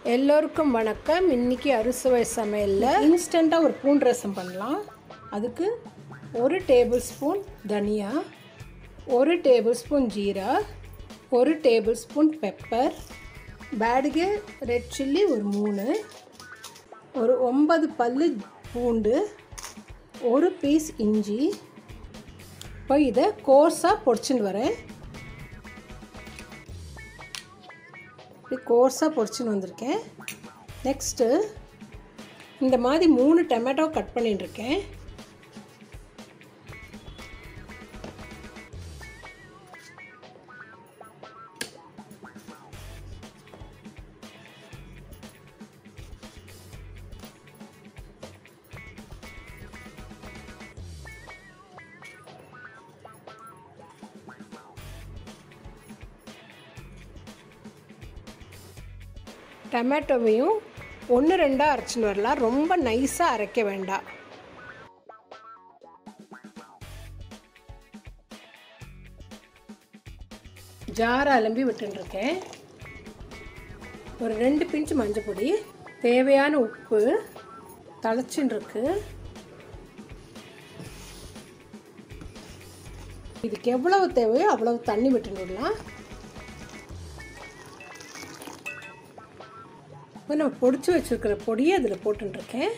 எல்லோருக்கும் வணக்கம் இன்னைக்கு அறுசுவை சமையலில் இன்ஸ்டண்ட்டாக ஒரு பூண்டு ரசம் பண்ணலாம் அதுக்கு ஒரு டேபிள் ஸ்பூன் தனியா ஒரு டேபிள் ஸ்பூன் ஜீரா ஒரு டேபிள் ஸ்பூன் பெப்பர் பேடுகே ரெட் சில்லி ஒரு மூணு ஒரு ஒன்பது பல்லு பூண்டு ஒரு பீஸ் இஞ்சி இப்போ இதை கோர்ஸாக பொடிச்சுன்னு வரேன் இப்படி கோர்ஸாக பொரிச்சுன்னு வந்திருக்கேன் நெக்ஸ்ட்டு இந்த மாதிரி மூணு டொமேட்டோ கட் பண்ணிட்டு இருக்கேன் டொமேட்டோவையும் ஒன்று ரெண்டாக அரைச்சின்னு வரலாம் ரொம்ப நைஸாக அரைக்க வேண்டாம் ஜாரை அலம்பி விட்டுருக்கேன் ஒரு ரெண்டு பிஞ்சு மஞ்சள் பொடி தேவையான உப்பு தளச்சின்னு இருக்கு இதுக்கு எவ்வளவு தேவையோ அவ்வளவு தண்ணி விட்டுன்னு விடலாம் இப்போ நம்ம பொடிச்சு வச்சுருக்கிற பொடியை அதில் போட்டுருக்கேன்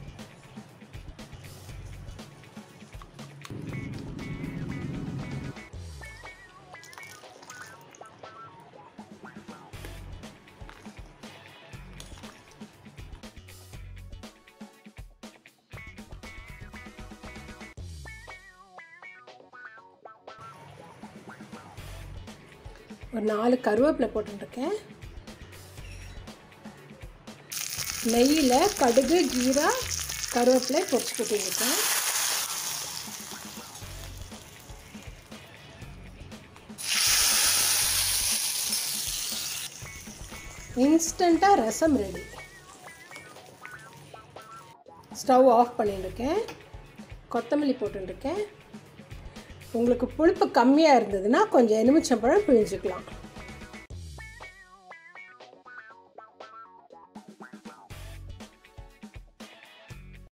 ஒரு நாலு கருவேப்பிலை போட்டுருக்கேன் நெய்யில் கடுகு ஜீரா கருவேப்பிலை பொரிச்சு கொட்டியிருக்கேன் இன்ஸ்டண்ட்டாக ரசம் ரெடி ஸ்டவ் ஆஃப் பண்ணிட்டுருக்கேன் கொத்தமல்லி போட்டுருக்கேன் உங்களுக்கு புளிப்பு கம்மியாக இருந்ததுன்னா கொஞ்சம் எலுமிச்சம்பழம் பிழிஞ்சுக்கலாம்